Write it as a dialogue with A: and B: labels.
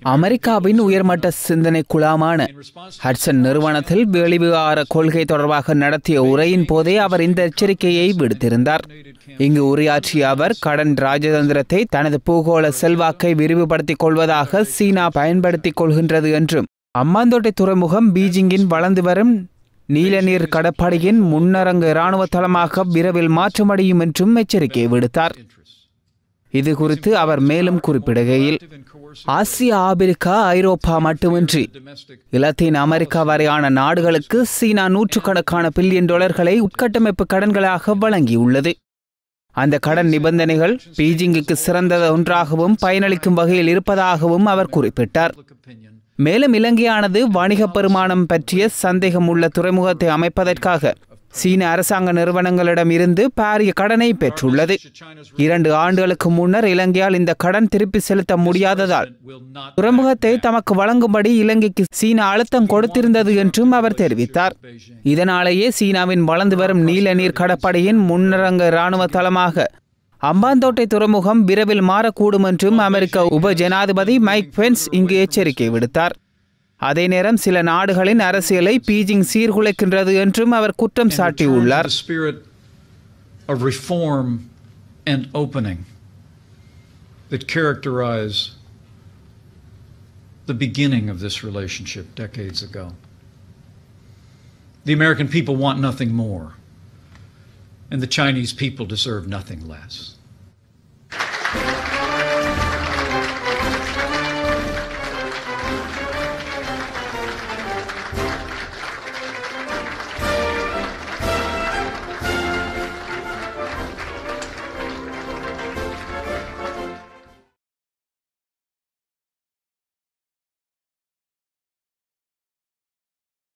A: அமெரிக்காவின் உயர்மட்ட சிந்தனை குழாமான ஹட்சன் நிறுவனத்தில் வெளிவிவகார கொள்கை தொடர்பாக நடத்திய உரையின் போதே அவர் இந்த எச்சரிக்கையை விடுத்திருந்தார் இங்கு உரையாற்றிய அவர் கடன் ராஜதந்திரத்தை தனது பூகோள செல்வாக்கை விரிவுபடுத்திக் கொள்வதாக சீனா பயன்படுத்திக் கொள்கின்றது என்றும் அம்மாந்தோட்டை துறைமுகம் பீஜிங்கின் வளர்ந்து வரும் நீலநீர் கடற்படையின் முன்னரங்கு இராணுவ தளமாக விரைவில் மாற்றமடையும் என்றும் எச்சரிக்கை விடுத்தார் இது குறித்து அவர் மேலும் குறிப்பிடுகையில் ஆசியா ஆப்பிரிக்கா ஐரோப்பா மட்டுமின்றி இலத்தீன் அமெரிக்கா வரையான நாடுகளுக்கு சீனா நூற்றுக்கணக்கான பில்லியன் டாலர்களை உட்கட்டமைப்பு கடன்களாக வழங்கியுள்ளது அந்த கடன் நிபந்தனைகள் பீஜிங்குக்கு சிறந்த ஒன்றாகவும் பயனளிக்கும் வகையில் இருப்பதாகவும் அவர் குறிப்பிட்டார் மேலும் இலங்கையானது வணிக பெருமானம் பற்றிய சந்தேகம் உள்ள துறைமுகத்தை அமைப்பதற்காக சீன அரசாங்க நிறுவனங்களிடம் இருந்து பாரிய கடனை பெற்றுள்ளது இரண்டு ஆண்டுகளுக்கு முன்னர் இலங்கையால் இந்த கடன் திருப்பி செலுத்த முடியாததால் துறைமுகத்தை தமக்கு வழங்கும்படி இலங்கைக்கு சீனா அழுத்தம் கொடுத்திருந்தது என்றும் அவர் தெரிவித்தார் இதனாலேயே சீனாவின் வளர்ந்து வரும் நீல நீர் கடற்படையின் முன்னரங்க இராணுவ தளமாக அம்பாந்தோட்டை துறைமுகம் விரைவில் மாறக்கூடும் என்றும் அமெரிக்க உப ஜனாதிபதி மைக் பென்ஸ் இங்கு எச்சரிக்கை விடுத்தார் அதே நேரம் சில நாடுகளின் அரசியலை பீஜிங் சீர்குலைக்கின்றது என்றும் அவர் குற்றம் சாட்டியுள்ளார்
B: The spirit of reform and opening that characterize the beginning of this relationship decades ago. The American people want nothing more, and the Chinese people deserve nothing less.